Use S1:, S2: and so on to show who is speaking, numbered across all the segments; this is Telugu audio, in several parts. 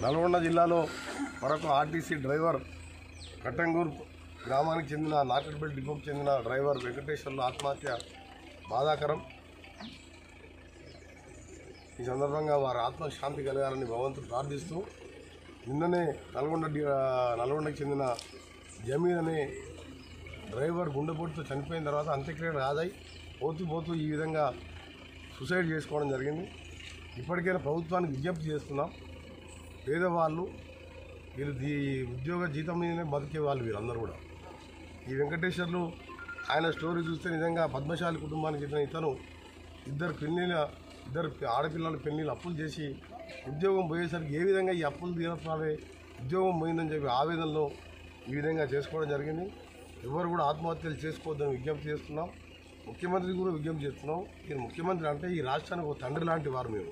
S1: నల్గొండ జిల్లాలో మరొక ఆర్టీసీ డ్రైవర్ కట్టంగూర్ గ్రామానికి చెందిన నాకట్పల్లి డిపోకి చెందిన డ్రైవర్ వెంకటేశ్వర్లు ఆత్మహత్య బాధాకరం ఈ సందర్భంగా వారి ఆత్మశాంతి కలగాలని భగవంతుడు ప్రార్థిస్తూ నిన్ననే నల్గొండ డి- ఆ, నల్గొండకి చెందిన జమీన్ అనే డ్రైవర్ గుండెపోటుతో చనిపోయిన తర్వాత అంత్యక్రియలు ఆదాయి పోతూ పోతూ ఈ విధంగా సూసైడ్ చేసుకోవడం జరిగింది ఇప్పటికైనా ప్రభుత్వానికి విజ్ఞప్తి చేస్తున్నాం పేదవాళ్ళు వీళ్ళు దీ ఉద్యోగ జీతం మీదనే బతికే వాళ్ళు వీళ్ళందరూ కూడా ఈ వెంకటేశ్వర్లు ఆయన స్టోరీ చూస్తే నిజంగా పద్మశాలి కుటుంబానికి చెందిన ఇతను ఇద్దరు పెళ్ళిళ్ళ ఇద్దరు ఆడపిల్లల పెళ్ళిళ్ళు అప్పులు చేసి ఉద్యోగం పోయేసరికి ఏ విధంగా ఈ అప్పులు తీరపాలే ఉద్యోగం పోయిందని చెప్పి ఆవేదనలో ఈ విధంగా చేసుకోవడం జరిగింది ఎవరు కూడా ఆత్మహత్యలు చేసుకోవద్దని విజ్ఞప్తి చేస్తున్నాం ముఖ్యమంత్రికి కూడా విజ్ఞప్తి చేస్తున్నాం ఈ ముఖ్యమంత్రి అంటే ఈ రాష్ట్రానికి ఒక తండ్రి లాంటి వారు మేము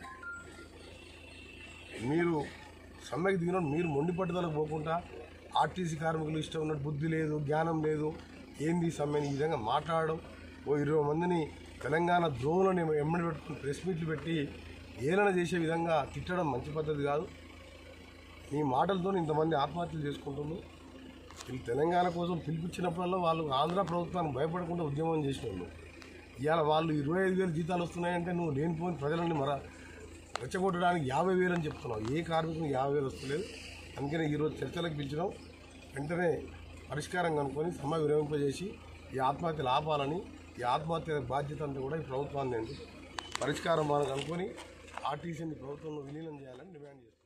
S1: మీరు సమ్మెకి దిగిన మీరు మొండి పట్టుదలకు పోకుండా ఆర్టీసీ కార్మికులు ఇష్టం ఉన్నట్టు బుద్ధి లేదు జ్ఞానం లేదు ఏంది ఈ సమ్మెని ఈ విధంగా మాట్లాడడం ఓ ఇరవై మందిని తెలంగాణ ద్రోహులను ఎమ్మడి పెట్టుకుని ప్రెస్ మీట్లు పెట్టి ఏలన చేసే విధంగా తిట్టడం మంచి పద్ధతి కాదు మీ మాటలతో ఇంతమంది ఆత్మహత్యలు చేసుకుంటున్నారు వీళ్ళు తెలంగాణ కోసం పిలిపించినప్పుడల్లా వాళ్ళు ఆంధ్ర ప్రభుత్వానికి భయపడకుండా ఉద్యమం చేసిన వాళ్ళు ఇవాళ వాళ్ళు ఇరవై ఐదు వేలు జీతాలు వస్తున్నాయంటే నువ్వు లేనిపోయిన ప్రజలని మర రెచ్చగొట్టడానికి యాభై వేలు అని చెప్తున్నావు ఏ కార్మికునికి యాభై వేలు వస్తలేదు అందుకనే ఈరోజు చర్చలకు పిలిచినాం వెంటనే పరిష్కారం కనుక్కొని సమ్మె విరమింపజేసి ఈ ఆత్మహత్యలు ఆపాలని ఈ ఆత్మహత్య బాధ్యత అంతా కూడా ఈ ప్రభుత్వాన్ని అండి పరిష్కారం మనం కనుక్కొని ఆర్టీసీని ప్రభుత్వంలో విలీనం చేయాలని డిమాండ్ చేస్తున్నాం